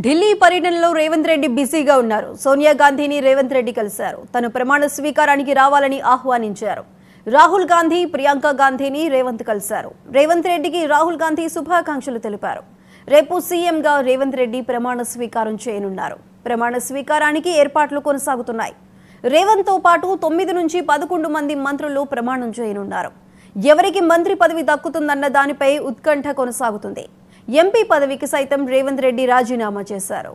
ఢిల్లీ పర్యటనలో రేవంత్ రెడ్డి బిజీగా ఉన్నారు సోనియా గాంధీని రేవంత్ రెడ్డి కలిశారు తను ప్రమాణ స్వీకారానికి రావాలని ఆహ్వానించారు రాహుల్ గాంధీ ప్రియాంక గాంధీని రేవంత్ కలిశారు రేవంత్ రెడ్డికి రాహుల్ గాంధీ శుభాకాంక్షలు తెలిపారు రేపు సీఎంగా రేవంత్ రెడ్డి ప్రమాణ స్వీకారం చేయనున్నారు ప్రమాణ స్వీకారానికి ఏర్పాట్లు కొనసాగుతున్నాయి రేవంత్ తో పాటు తొమ్మిది నుంచి పదకొండు మంది మంత్రులు ప్రమాణం చేయనున్నారు ఎవరికి మంత్రి పదవి దక్కుతుందన్న దానిపై ఉత్కంఠ కొనసాగుతుంది ఎంపీ పదవికి సైతం రేవంత్ రెడ్డి రాజీనామా చేశారు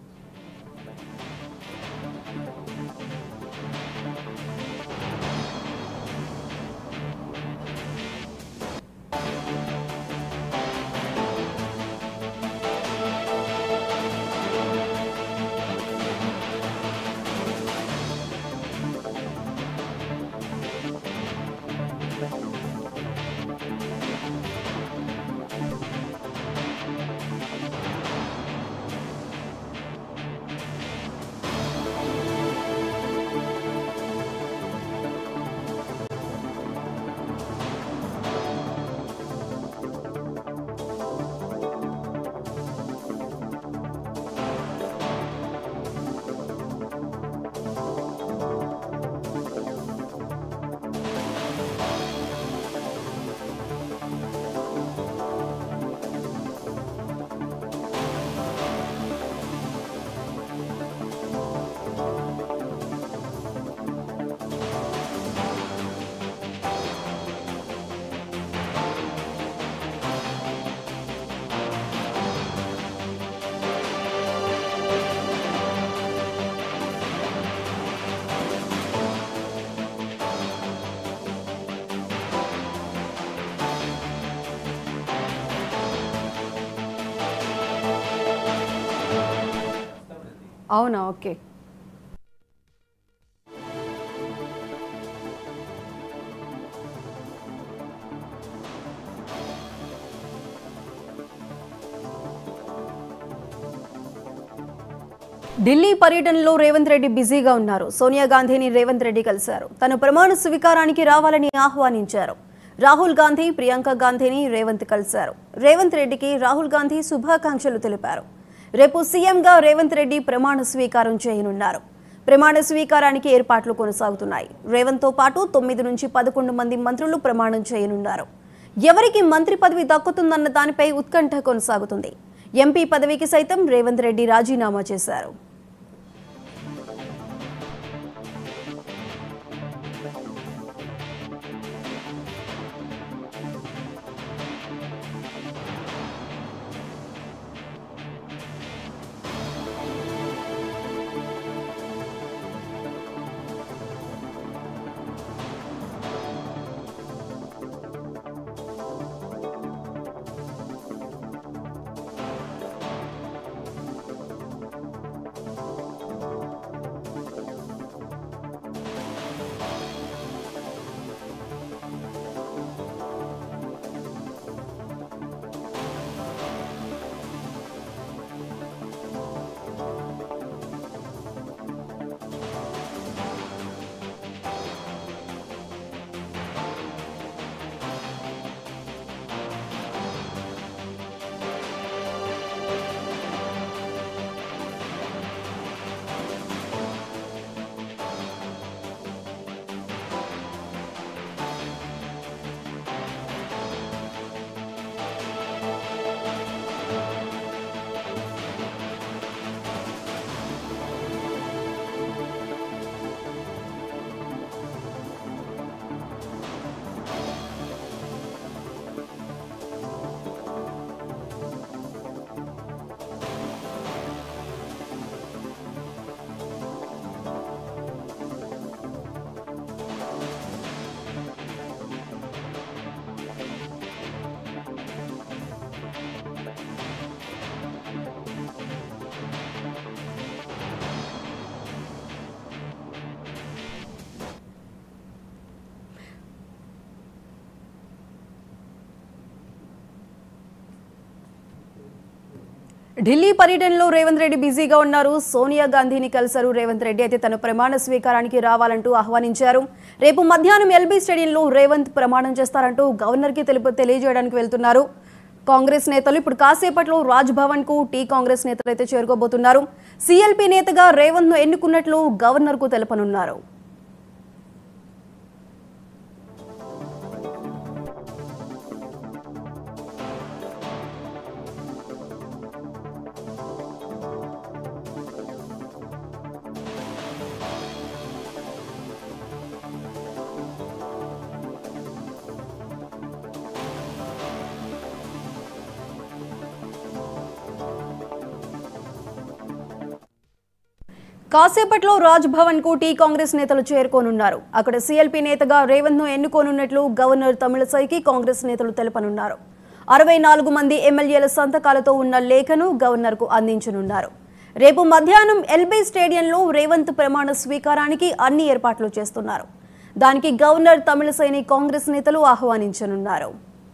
అవునా ఓకే ఢిల్లీ పర్యటనలో రేవంత్ రెడ్డి బిజీగా ఉన్నారు సోనియా గాంధీని రేవంత్ రెడ్డి కలిశారు తను ప్రమాణ స్వీకారానికి రావాలని ఆహ్వానించారు రాహుల్ గాంధీ ప్రియాంక గాంధీని రేవంత్ కలిశారు రేవంత్ రెడ్డికి రాహుల్ గాంధీ శుభాకాంక్షలు తెలిపారు రేపు సీఎంగా రేవంత్ రెడ్డి ప్రమాణ స్వీకారం చేయనున్నారు ప్రమాణ స్వీకారానికి ఏర్పాట్లు కొనసాగుతున్నాయి రేవంత్ తో పాటు తొమ్మిది నుంచి పదకొండు మంది మంత్రులు ప్రమాణం చేయనున్నారు ఎవరికి మంత్రి పదవి దక్కుతుందన్న దానిపై ఉత్కంఠ కొనసాగుతుంది ఎంపీ పదవికి సైతం రేవంత్ రెడ్డి రాజీనామా చేశారు ఢిల్లీ పర్యటనలో రేవంత్ రెడ్డి బిజీగా ఉన్నారు సోనియా గాంధీని కలిశారు రేవంత్ రెడ్డి అయితే తన ప్రమాణ స్వీకారానికి రావాలంటూ ఆహ్వానించారు రేపు మధ్యాహ్నం ఎల్బీ స్టేడియంలో రేవంత్ ప్రమాణం చేస్తారంటూ గవర్నర్కి తెలుపు తెలియజేయడానికి వెళ్తున్నారు కాంగ్రెస్ నేతలు ఇప్పుడు కాసేపట్లో రాజ్ భవన్ కు టీ కాంగ్రెస్ నేతలు అయితే చేరుకోబోతున్నారు సిఎల్పి నేతగా రేవంత్ ను ఎన్నుకున్నట్లు గవర్నర్ కు తెలపనున్నారు కాసేపట్లో రాజ్ భవన్ కు టీ కాంగ్రెస్ నేతలు చేరుకోనున్నారు అక్కడ సీఎల్పీ నేతగా రేవంత్ ను ఎన్నుకోనున్నట్లు గవర్నర్ తమిళసైకి కాంగ్రెస్ నేతలు తెలపనున్నారు అరవై నాలుగు మంది ఎమ్మెల్యేల సంతకాలతో ఉన్న లేఖను గవర్నర్ కు అందించనున్నారు రేపు మధ్యాహ్నం ఎల్బీ స్టేడియంలో రేవంత్ ప్రమాణ స్వీకారానికి అన్ని ఏర్పాట్లు చేస్తున్నారు దానికి గవర్నర్ తమిళసైని కాంగ్రెస్ నేతలు ఆహ్వానించనున్నారు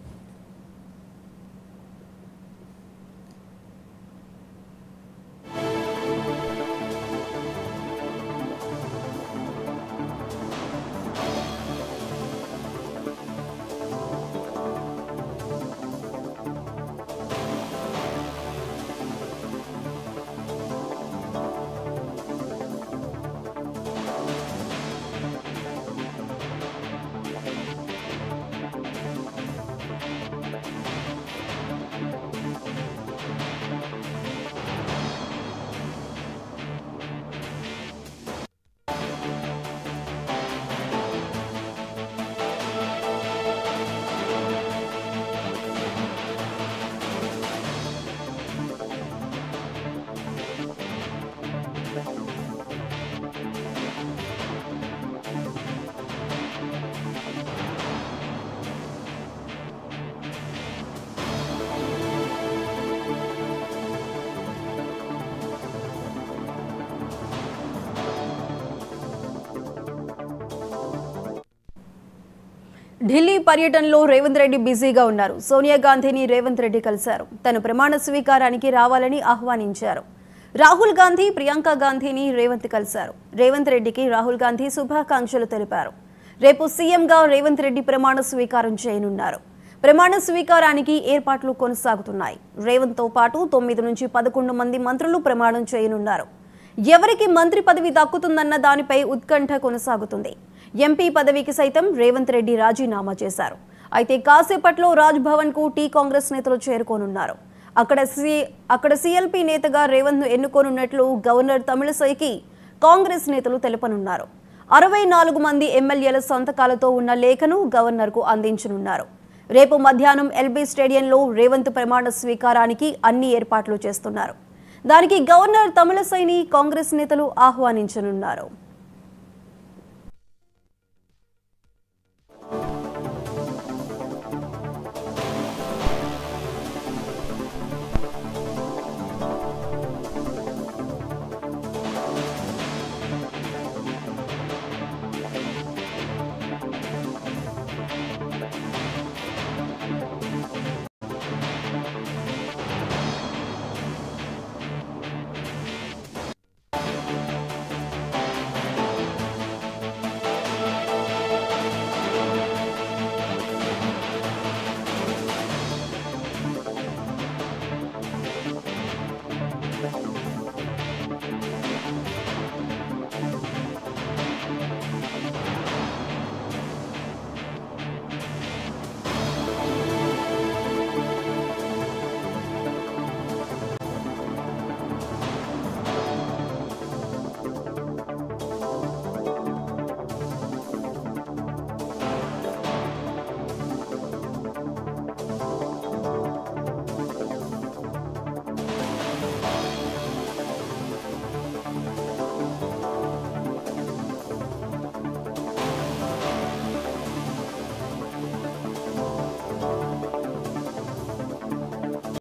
ఢిల్లీ పర్యటనలో రేవంత్ రెడ్డి బిజీగా ఉన్నారు సోనియా గాంధీని రేవంత్ రెడ్డి కలిశారు తను ప్రమాణ స్వీకారానికి రావాలని ఆహ్వానించారు రాహుల్ గాంధీ ప్రియాంక గాంధీని రేవంత్ కలిశారు రేవంత్ రెడ్డికి రాహుల్ గాంధీ శుభాకాంక్షలు తెలిపారు రేపు సీఎంగా రేవంత్ రెడ్డి ప్రమాణ స్వీకారం చేయనున్నారు ప్రమాణ స్వీకారానికి ఏర్పాట్లు కొనసాగుతున్నాయి రేవంత్తో పాటు తొమ్మిది నుంచి పదకొండు మంది మంత్రులు ప్రమాణం చేయనున్నారు ఎవరికి మంత్రి పదవి దక్కుతుందన్న దానిపై ఉత్కంఠ కొనసాగుతుంది ఎంపీ పదవికి సైతం రేవంత్ రెడ్డి రాజీనామా చేశారు అయితే కాసేపట్లో రాజ్ భవన్ కు టీ కాంగ్రెస్ నేతలు చేరుకోనున్నారు అక్కడ సి అక్కడ సీఎల్పీ నేతగా రేవంత్ ను ఎన్నుకోనున్నట్లు గవర్నర్ తమిళసైకి కాంగ్రెస్ నేతలు తెలపనున్నారు అరవై నాలుగు మంది ఎమ్మెల్యేల సంతకాలతో ఉన్న లేఖను గవర్నర్ కు అందించనున్నారు రేపు మధ్యాహ్నం ఎల్బీ స్టేడియంలో రేవంత్ ప్రమాణ స్వీకారానికి అన్ని ఏర్పాట్లు చేస్తున్నారు దానికి గవర్నర్ తమిళసైని కాంగ్రెస్ నేతలు ఆహ్వానించనున్నారు